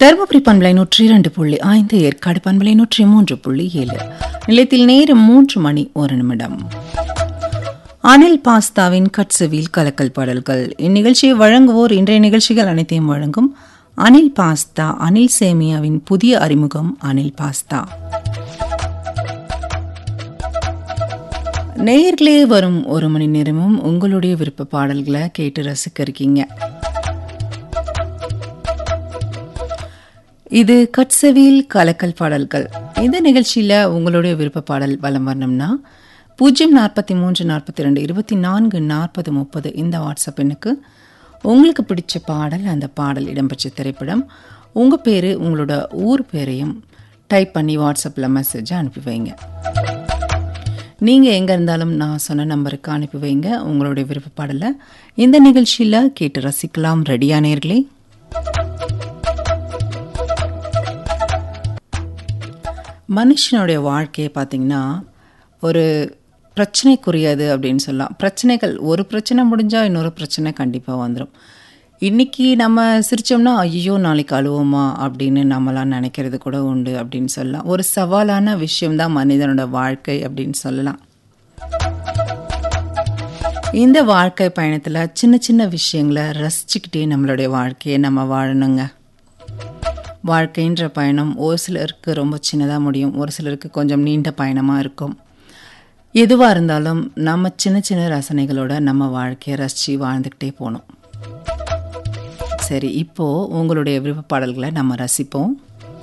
தருமபுரி பண்பலை நூற்றி இரண்டு புள்ளி ஐந்து ஏற்காடு பண்பலை நூற்றி மூன்று புள்ளி ஏழு நிலையத்தில் நேரம் மூன்று மணி ஒரு நிமிடம் அனில் பாஸ்தாவின் கட்சவில் கலக்கல் பாடல்கள் இந்நிகழ்ச்சியை வழங்குவோர் இன்றைய நிகழ்ச்சிகள் அனைத்தையும் வழங்கும் அனில் பாஸ்தா அனில் சேமியாவின் புதிய அறிமுகம் அனில் பாஸ்தா நேயர்களே வரும் ஒரு மணி நேரமும் உங்களுடைய விருப்ப பாடல்களை கேட்டு ரசிக்க இருக்கீங்க இது கட்சவில் கலக்கல் பாடல்கள் இந்த நிகழ்ச்சியில் உங்களுடைய விருப்ப பாடல் வலம் வரணும்னா பூஜ்ஜியம் நாற்பத்தி மூன்று நாற்பத்தி ரெண்டு இருபத்தி நான்கு நாற்பது முப்பது இந்த வாட்ஸ்அப் எண்ணுக்கு உங்களுக்கு பிடிச்ச பாடல் அந்த பாடல் இடம்பெற்ற திரைப்படம் உங்கள் பேர் உங்களோட ஊர் பேரையும் டைப் பண்ணி வாட்ஸ்அப்பில் மெசேஜை அனுப்பி வைங்க நீங்கள் எங்கே இருந்தாலும் நான் சொன்ன நம்பருக்கு அனுப்பி வைங்க உங்களுடைய விருப்ப பாடலை இந்த நிகழ்ச்சியில் கேட்டு ரசிக்கலாம் ரெடியா நேர்களே மனுஷனுடைய வாழ்க்கையை பார்த்திங்கன்னா ஒரு பிரச்சனைக்குரியது அப்படின்னு சொல்லலாம் பிரச்சனைகள் ஒரு பிரச்சனை முடிஞ்சால் இன்னொரு பிரச்சனை கண்டிப்பாக வந்துடும் இன்றைக்கி நம்ம சிரித்தோம்னா ஐயோ நாளைக்கு அழுவோமா அப்படின்னு நம்மளாம் நினைக்கிறது கூட உண்டு அப்படின்னு சொல்லலாம் ஒரு சவாலான விஷயம்தான் மனிதனோட வாழ்க்கை அப்படின்னு சொல்லலாம் இந்த வாழ்க்கை பயணத்தில் சின்ன சின்ன விஷயங்களை ரசிச்சுக்கிட்டே நம்மளுடைய வாழ்க்கையை நம்ம வாழணுங்க வாழ்க்கைன்ற பயணம் ஒரு சிலருக்கு ரொம்ப சின்னதாக முடியும் ஒரு சிலருக்கு கொஞ்சம் நீண்ட பயணமாக இருக்கும் எதுவாக இருந்தாலும் நம்ம சின்ன சின்ன ரசனைகளோட நம்ம வாழ்க்கையை ரசித்து வாழ்ந்துக்கிட்டே போகணும் சரி இப்போது உங்களுடைய விருப்ப பாடல்களை நம்ம ரசிப்போம்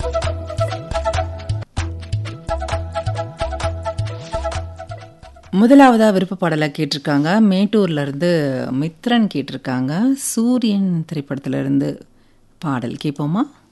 முதலாவதாக விருப்ப பாடலை கேட்டிருக்காங்க மேட்டூர்லேருந்து மித்ரன் கேட்டிருக்காங்க சூரியன் திரைப்படத்திலிருந்து பாடல் கேட்போமா